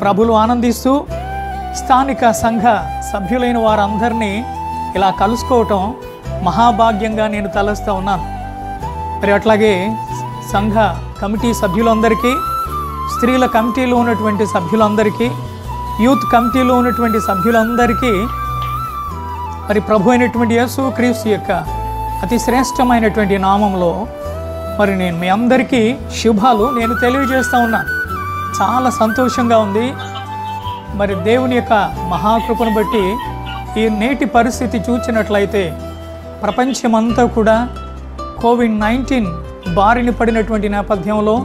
ప్రభులు ఆనందిస్తూ స్థానిక సంఘ సభ్యులైన వారందరినీ ఇలా కలుసుకోవటం మహాభాగ్యంగా నేను తలస్తూ ఉన్నాను మరి అట్లాగే సంఘ కమిటీ సభ్యులందరికీ స్త్రీల కమిటీలో ఉన్నటువంటి సభ్యులందరికీ యూత్ కమిటీలో ఉన్నటువంటి సభ్యులందరికీ మరి ప్రభు అయినటువంటి యేసు క్రీస్తు యొక్క అతి శ్రేష్టమైనటువంటి నామంలో మరి నేను మీ అందరికీ శుభాలు నేను తెలియజేస్తూ ఉన్నాను చాలా సంతోషంగా ఉంది మరి దేవుని యొక్క మహాకృపను బట్టి ఈ నేటి పరిస్థితి చూచినట్లయితే ప్రపంచమంతా కూడా కోవిడ్ నైన్టీన్ బారిన పడినటువంటి నేపథ్యంలో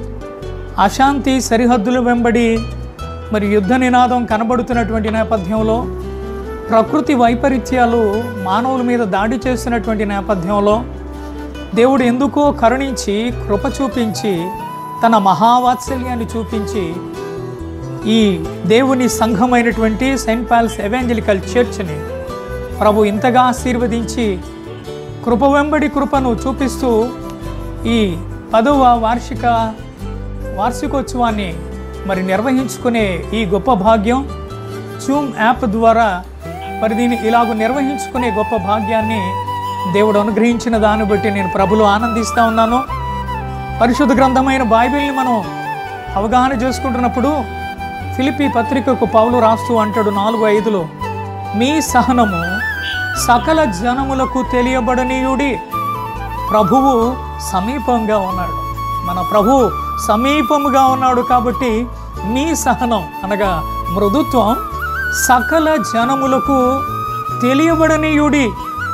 అశాంతి సరిహద్దుల వెంబడి మరి యుద్ధ నినాదం కనబడుతున్నటువంటి నేపథ్యంలో ప్రకృతి వైపరీత్యాలు మానవుల మీద దాడి చేస్తున్నటువంటి నేపథ్యంలో దేవుడు ఎందుకో కరుణించి కృప చూపించి తన మహావాత్సల్యాన్ని చూపించి ఈ దేవుని సంఘమైనటువంటి సెయింట్ పాల్స్ ఎవాంజలికల్ చర్చ్ని ప్రభు ఇంతగా ఆశీర్వదించి కృప వెంబడి కృపను చూపిస్తూ ఈ పదవ వార్షిక వార్షికోత్సవాన్ని మరి నిర్వహించుకునే ఈ గొప్ప భాగ్యం జూమ్ యాప్ ద్వారా మరి దీన్ని ఇలాగ నిర్వహించుకునే గొప్ప భాగ్యాన్ని దేవుడు అనుగ్రహించిన దాన్ని బట్టి నేను ప్రభులు ఆనందిస్తూ ఉన్నాను పరిశుద్ధ గ్రంథమైన బైబిల్ని మనం అవగాహన చేసుకుంటున్నప్పుడు ఫిలిపి పత్రికకు పౌలు రాస్తూ అంటాడు నాలుగు ఐదులో మీ సహనము సకల జనములకు తెలియబడనీయుడి ప్రభువు సమీపంగా ఉన్నాడు మన ప్రభు సమీపముగా ఉన్నాడు కాబట్టి మీ సహనం అనగా మృదుత్వం సకల జనములకు తెలియబడనీయుడి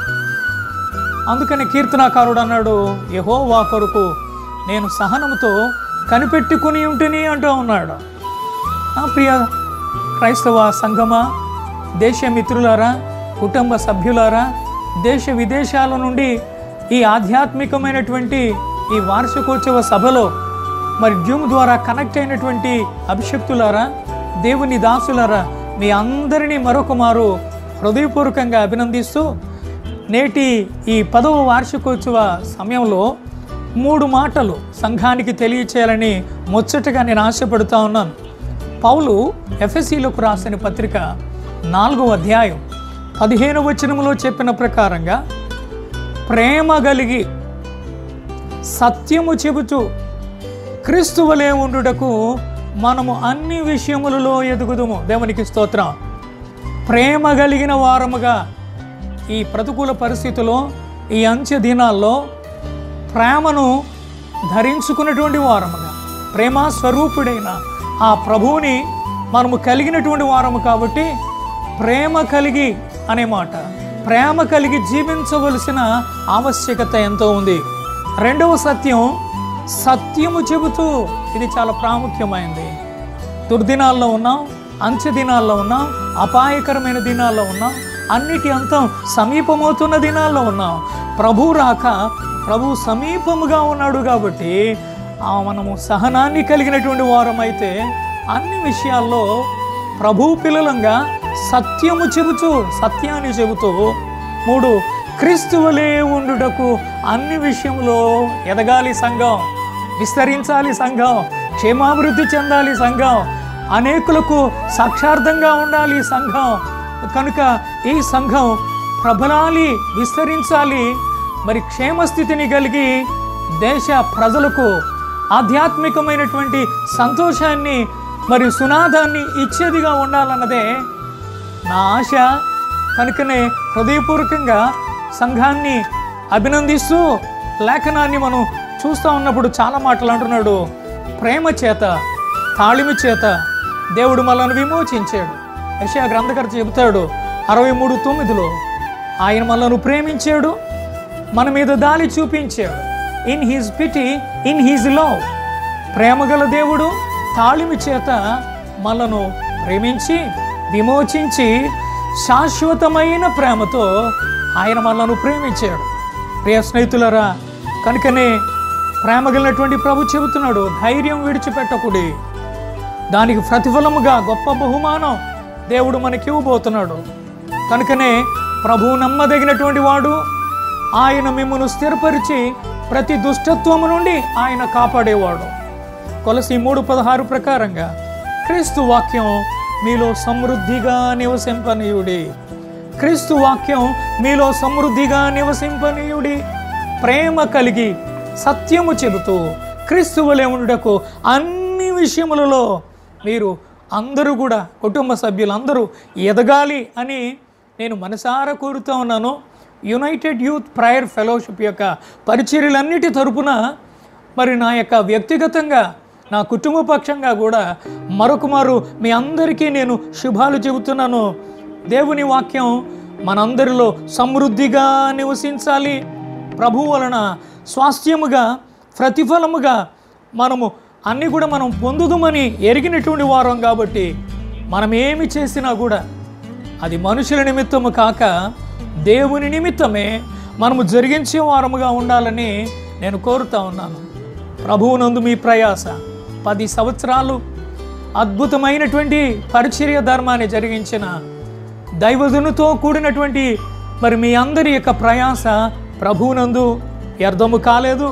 అందుకని కీర్తనాకారుడు అన్నాడు యహోవా కొరకు నేను సహనముతో కనిపెట్టుకుని ఉంటుని అంటూ ఉన్నాడు నా ప్రియ క్రైస్తవ సంఘమా దేశ మిత్రులారా కుటుంబ సభ్యులారా దేశ విదేశాల నుండి ఈ ఆధ్యాత్మికమైనటువంటి ఈ వార్షికోత్సవ సభలో మరి జూమ్ ద్వారా కనెక్ట్ అయినటువంటి అభిషక్తులారా దేవుని దాసులారా మీ అందరినీ మరొక మారు హృదయపూర్వకంగా అభినందిస్తూ నేటి ఈ పదవ వార్షికోత్సవ సమయంలో మూడు మాటలు సంఘానికి తెలియచేయాలని ముచ్చటగా నేను ఆశపడుతూ ఉన్నాను పౌలు ఎఫ్ఎస్సిలకు రాసిన పత్రిక నాలుగో అధ్యాయం పదిహేను వచనములో చెప్పిన ప్రకారంగా ప్రేమ కలిగి సత్యము చెబుతూ క్రీస్తువలే ఉండుటకు మనము అన్ని విషయములలో ఎదుగుదుము దేవునికి స్తోత్రం ప్రేమ కలిగిన వారముగా ఈ ప్రతికూల పరిస్థితిలో ఈ అంత్య దినాల్లో ప్రేమను ధరించుకున్నటువంటి వారముగా ప్రేమ స్వరూపుడైన ఆ ప్రభువుని మనము కలిగినటువంటి వారము కాబట్టి ప్రేమ కలిగి అనే మాట ప్రేమ కలిగి జీవించవలసిన ఆవశ్యకత ఎంతో ఉంది రెండవ సత్యం సత్యము చెబుతూ ఇది చాలా ప్రాముఖ్యమైనది దుర్దినాల్లో ఉన్నాం అంత్య దినాల్లో ఉన్నాం అపాయకరమైన దినాల్లో ఉన్నాం అన్నిటి అంతం సమీపమవుతున్న దినాల్లో ఉన్నాం ప్రభు రాక ప్రభు సమీపముగా ఉన్నాడు కాబట్టి ఆ మనము సహనాన్ని కలిగినటువంటి వారమైతే అన్ని విషయాల్లో ప్రభు పిల్లలంగా సత్యము చెబుతూ సత్యాన్ని చెబుతూ మూడు క్రీస్తువలే ఉండుటకు అన్ని విషయంలో ఎదగాలి సంఘం విస్తరించాలి సంఘం క్షేమాభివృద్ధి చెందాలి సంఘం అనేకులకు సాక్షార్థంగా ఉండాలి ఈ సంఘం కనుక ఈ సంఘం ప్రబలాలి విస్తరించాలి మరి క్షేమస్థితిని కలిగి దేశ ప్రజలకు ఆధ్యాత్మికమైనటువంటి సంతోషాన్ని మరి సునాదాన్ని ఇచ్చేదిగా ఉండాలన్నదే నా ఆశ కనుకనే హృదయపూర్వకంగా సంఘాన్ని అభినందిస్తూ లేఖనాన్ని మనం చూస్తూ ఉన్నప్పుడు చాలా మాటలు అంటున్నాడు ప్రేమ చేత తాళిమి చేత దేవుడు మనల్ని విమోచించాడు యశా గ్రంథకర్త చెబుతాడు అరవై మూడు తొమ్మిదిలో ఆయన మనల్ని ప్రేమించాడు మన మీద దాలి చూపించాడు in his pity in his love ప్రేమగల దేవుడు తాళిమి చేత మనను ప్రేమించి విమోచించి శాశ్వతమైన ప్రేమతో ఆయన మనను ప్రేమించాడు ప్రియ స్నేహితులరా కనుకనే ప్రేమ కలిగినటువంటి ప్రభు చెబుతున్నాడు ధైర్యం విడిచిపెట్టకుడి దానికి ప్రతిఫలముగా గొప్ప బహుమానం దేవుడు మనకి ఇవ్వబోతున్నాడు కనుకనే ప్రభు నమ్మదగినటువంటి వాడు ఆయన మిమ్మను స్థిరపరిచి ప్రతి దుష్టత్వము నుండి ఆయన కాపాడేవాడు కొలసి మూడు పదహారు ప్రకారంగా క్రీస్తు వాక్యం మీలో సమృద్ధిగా నివసింపనీయుడి క్రీస్తు వాక్యం మీలో సమృద్ధిగా నివసింపనీయుడి ప్రేమ కలిగి సత్యము చెబుతూ క్రీస్తు వలె ఉండుటకు అన్ని విషయములలో మీరు అందరూ కూడా కుటుంబ సభ్యులందరూ ఎదగాలి అని నేను మనసారా కోరుతూ ఉన్నాను యునైటెడ్ యూత్ ప్రైయర్ ఫెలోషిప్ యొక్క పరిచర్యలన్నిటి తరపున మరి నా యొక్క వ్యక్తిగతంగా నా కుటుంబ పక్షంగా కూడా మరొక మారు మీ అందరికీ నేను శుభాలు చెబుతున్నాను దేవుని వాక్యం మనందరిలో సమృద్ధిగా నివసించాలి ప్రభు వలన స్వాస్థ్యముగా ప్రతిఫలముగా మనము అన్నీ కూడా మనం పొందుదుమని ఎరిగినటువంటి వారం కాబట్టి మనం ఏమి చేసినా కూడా అది మనుషుల నిమిత్తము కాక దేవుని నిమిత్తమే మనము జరిగించే వారముగా ఉండాలని నేను కోరుతా ఉన్నాను ప్రభువునందు మీ ప్రయాస పది సంవత్సరాలు అద్భుతమైనటువంటి పరిచర్య ధర్మాన్ని జరిగించిన దైవజనుతో కూడినటువంటి మరి మీ అందరి యొక్క ప్రయాస ప్రభువునందు వ్యర్థము కాలేదు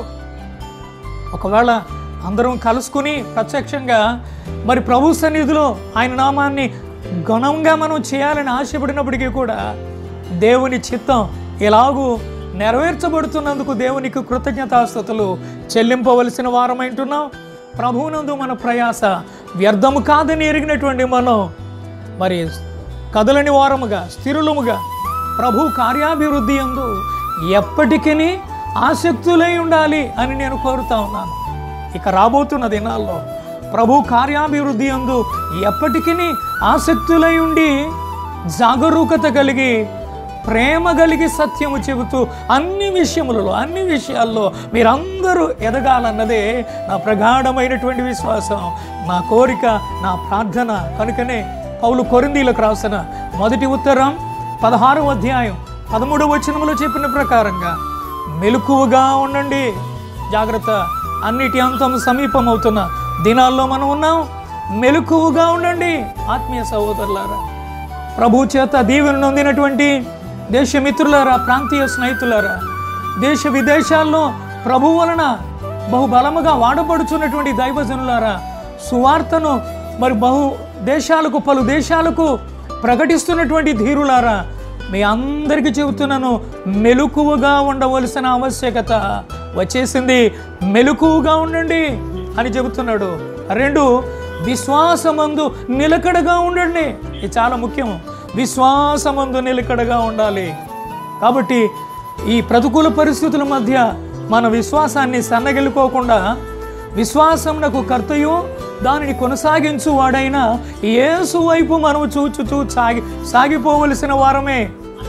ఒకవేళ అందరం కలుసుకుని ప్రత్యక్షంగా మరి ప్రభు సన్నిధిలో ఆయన నామాన్ని ఘనంగా మనం చేయాలని ఆశపడినప్పటికీ కూడా దేవుని చిత్తం ఎలాగూ నెరవేర్చబడుతున్నందుకు దేవునికి కృతజ్ఞతాస్థుతులు చెల్లింపవలసిన వారమైంటున్నాం ప్రభువునందు మన ప్రయాస వ్యర్థము కాదని ఎరిగినటువంటి మనం మరి కదలని వారముగా స్థిరులముగా ప్రభు కార్యాభివృద్ధి అందు ఎప్పటికీ ఆసక్తులై ఉండాలి అని నేను కోరుతా ఉన్నాను ఇక రాబోతున్న దినాల్లో ప్రభు కార్యాభివృద్ధి అందు ఎప్పటికీ ఆసక్తులై ఉండి జాగరూకత కలిగి ప్రేమ కలిగి సత్యము చెబుతూ అన్ని విషయములలో అన్ని విషయాల్లో మీరందరూ ఎదగాలన్నదే నా ప్రగాఢమైనటువంటి విశ్వాసం నా కోరిక నా ప్రార్థన కనుకనే పౌలు కొరిందీలకు రాసిన మొదటి ఉత్తరం పదహారవ అధ్యాయం పదమూడవ వచనములో చెప్పిన ప్రకారంగా మెలకువగా ఉండండి జాగ్రత్త అన్నిటి అంతం సమీపమవుతున్న దినాల్లో మనం ఉన్నాం మెలకువగా ఉండండి ఆత్మీయ సహోదరులారా ప్రభు చేత దీవెన నొందినటువంటి దేశమిత్రులారా ప్రాంతీయ స్నేహితులారా దేశ విదేశాల్లో ప్రభు వలన బహుబలముగా వాడబడుచున్నటువంటి దైవజనులారా సువార్తను మరి బహు దేశాలకు పలు దేశాలకు ప్రకటిస్తున్నటువంటి ధీరులారా మీ అందరికీ చెబుతున్నాను మెలకువగా ఉండవలసిన ఆవశ్యకత వచ్చేసింది మెలకువగా ఉండండి అని చెబుతున్నాడు రెండు విశ్వాసమందు నిలకడగా ఉండండి ఇది చాలా ముఖ్యం విశ్వాసమందు నిలకడగా ఉండాలి కాబట్టి ఈ ప్రతికూల పరిస్థితుల మధ్య మన విశ్వాసాన్ని సన్నగిల్లుకోకుండా విశ్వాసమునకు కర్తయు దానిని కొనసాగించు వాడైన యేసు వైపు మనము చూచుచూ సాగి సాగిపోవలసిన వారమే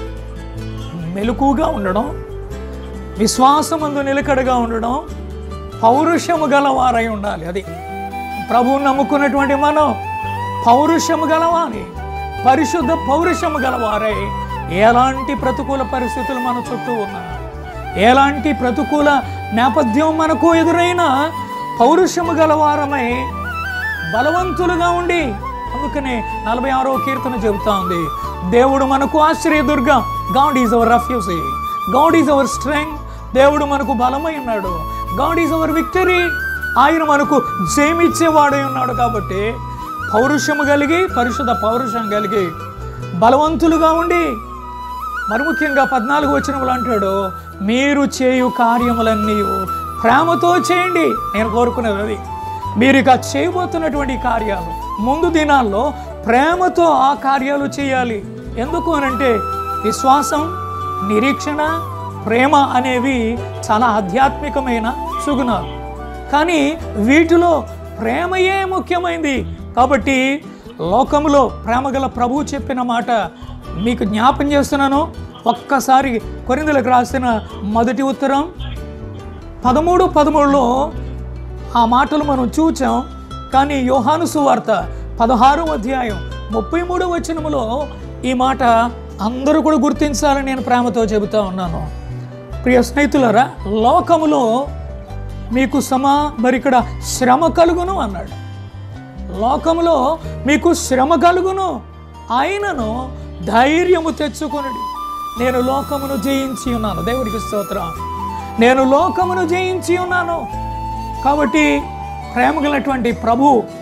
మెలకుగా ఉండడం విశ్వాసమందు నిలకడగా ఉండడం పౌరుషము గలవారై ఉండాలి అది ప్రభువు నమ్ముకున్నటువంటి మనం పౌరుషము గలవారి పరిశుద్ధ పౌరుషము గలవారై ఎలాంటి ప్రతికూల పరిస్థితులు మన చుట్టూ ఉన్నా ఎలాంటి ప్రతికూల నేపథ్యం మనకు ఎదురైనా పౌరుషము గలవారమై బలవంతులుగా ఉండి అందుకనే నలభై ఆరో కీర్తన చెబుతా ఉంది దేవుడు మనకు ఆశ్రయదుర్గం God is our refuge God is our strength దేవుడు మనకు బలమై ఉన్నాడు గాడ్ ఈజ్ అవర్ విక్టరీ ఆయన మనకు జయమిచ్చేవాడై ఉన్నాడు కాబట్టి పౌరుషము కలిగి పరిశుద్ధ పౌరుషం కలిగి బలవంతులుగా ఉండి మరి ముఖ్యంగా పద్నాలుగు వచనములు అంటాడు మీరు చేయు కార్యములన్నీ ప్రేమతో చేయండి నేను కోరుకునేది అది మీరు ఇక చేయబోతున్నటువంటి కార్యాలు ముందు దినాల్లో ప్రేమతో ఆ కార్యాలు చేయాలి ఎందుకు అనంటే విశ్వాసం నిరీక్షణ ప్రేమ అనేవి చాలా ఆధ్యాత్మికమైన సుగుణాలు కానీ వీటిలో ప్రేమయే ముఖ్యమైంది కాబట్టి లోకములో ప్రేమగల ప్రభువు చెప్పిన మాట మీకు జ్ఞాపం చేస్తున్నాను ఒక్కసారి కొరిందులకు రాసిన మొదటి ఉత్తరం పదమూడు పదమూడులో ఆ మాటలు మనం చూచాం కానీ యోహాను సువార్త పదహారు అధ్యాయం ముప్పై మూడు వచనములో ఈ మాట అందరూ కూడా గుర్తించాలని నేను ప్రేమతో చెబుతా ఉన్నాను ప్రియ స్నేహితులరా లోకములో మీకు సమా మరి ఇక్కడ శ్రమ కలుగును అన్నాడు లోకములో మీకు శ్రమ కలుగును ఆయనను ధైర్యము తెచ్చుకొనుడి నేను లోకమును జయించి ఉన్నాను దేవుడికి స్తోత్రం నేను లోకమును జయించి ఉన్నాను కాబట్టి ప్రేమ గలటువంటి ప్రభు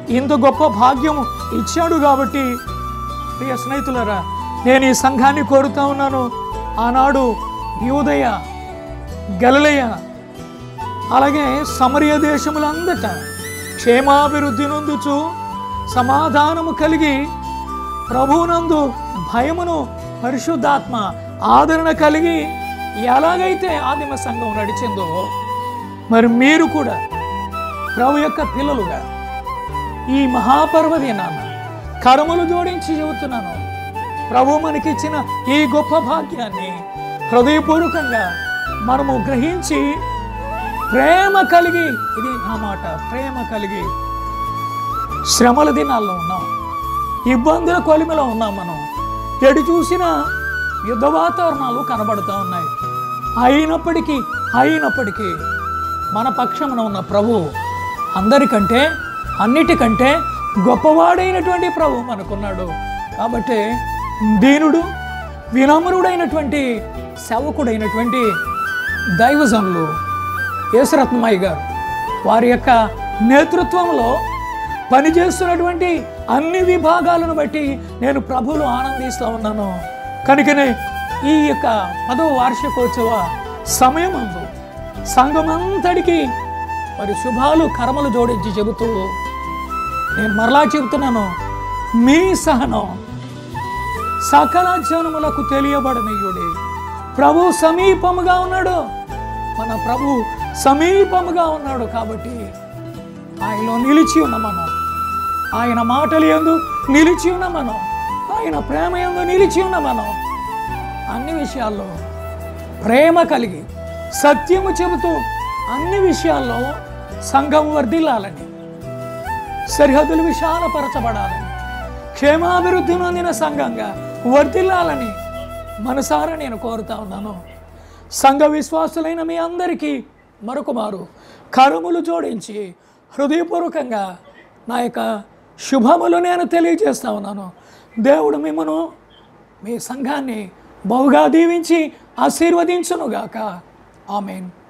ఇంత గొప్ప భాగ్యము ఇచ్చాడు కాబట్టి ప్రియ స్నేహితులరా నేను ఈ సంఘాన్ని కోరుతా ఉన్నాను ఆనాడు యూదయ గలలయ అలాగే సమరయ దేశములందట క్షేమాభివృద్ధి నొందుచు సమాధానము కలిగి ప్రభువునందు భయమును పరిశుద్ధాత్మ ఆదరణ కలిగి ఎలాగైతే ఆదిమ సంఘం నడిచిందో మరి మీరు కూడా ప్రభు యొక్క పిల్లలుగా ఈ మహాపర్వదినాన్న కరములు జోడించి చెబుతున్నాను ప్రభు మనకిచ్చిన ఈ గొప్ప భాగ్యాన్ని హృదయపూర్వకంగా మనము గ్రహించి ప్రేమ కలిగి ఇది నా మాట ప్రేమ కలిగి శ్రమల దినాల్లో ఉన్నాం ఇబ్బందుల కొలిమిలో ఉన్నాం మనం ఎటు చూసినా యుద్ధ వాతావరణాలు కనబడుతూ ఉన్నాయి అయినప్పటికీ అయినప్పటికీ మన పక్షమున ఉన్న ప్రభు అందరికంటే అన్నిటికంటే గొప్పవాడైనటువంటి ప్రభు మనకున్నాడు కాబట్టి దీనుడు వినమ్రుడైనటువంటి సేవకుడైనటువంటి దైవజనులు యేసరత్నమయ్య గారు వారి యొక్క నేతృత్వంలో పనిచేస్తున్నటువంటి అన్ని విభాగాలను బట్టి నేను ప్రభువులు ఆనందిస్తూ ఉన్నాను కనుకనే ఈ యొక్క పదవ వార్షికోత్సవ సమయమందు సంఘమంతటికి మరి శుభాలు కర్మలు జోడించి చెబుతూ నేను మరలా చెబుతున్నాను మీ సహనం సకల జనములకు తెలియబడనీయుడి ప్రభు సమీపముగా ఉన్నాడు మన ప్రభు సమీపముగా ఉన్నాడు కాబట్టి ఆయనలో నిలిచి ఉన్న మనం ఆయన మాటలు ఎందు నిలిచి ఉన్న మనం ఆయన ప్రేమ ఎందు నిలిచి ఉన్న మనం అన్ని విషయాల్లో ప్రేమ కలిగి సత్యము చెబుతూ అన్ని విషయాల్లో సంఘం వర్ధిల్లాలని సరిహద్దులు విశాలపరచబడాలని క్షేమాభివృద్ధి నొందిన సంఘంగా వర్ధిల్లాలని మనసారా నేను కోరుతా ఉన్నాను సంఘ విశ్వాసులైన మీ అందరికీ మరొకమారు కరుములు జోడించి హృదయపూర్వకంగా నా యొక్క శుభములు నేను తెలియజేస్తా ఉన్నాను దేవుడు మిమ్మను మీ సంఘాన్ని బహుగా దీవించి ఆశీర్వదించునుగాక ఆమెన్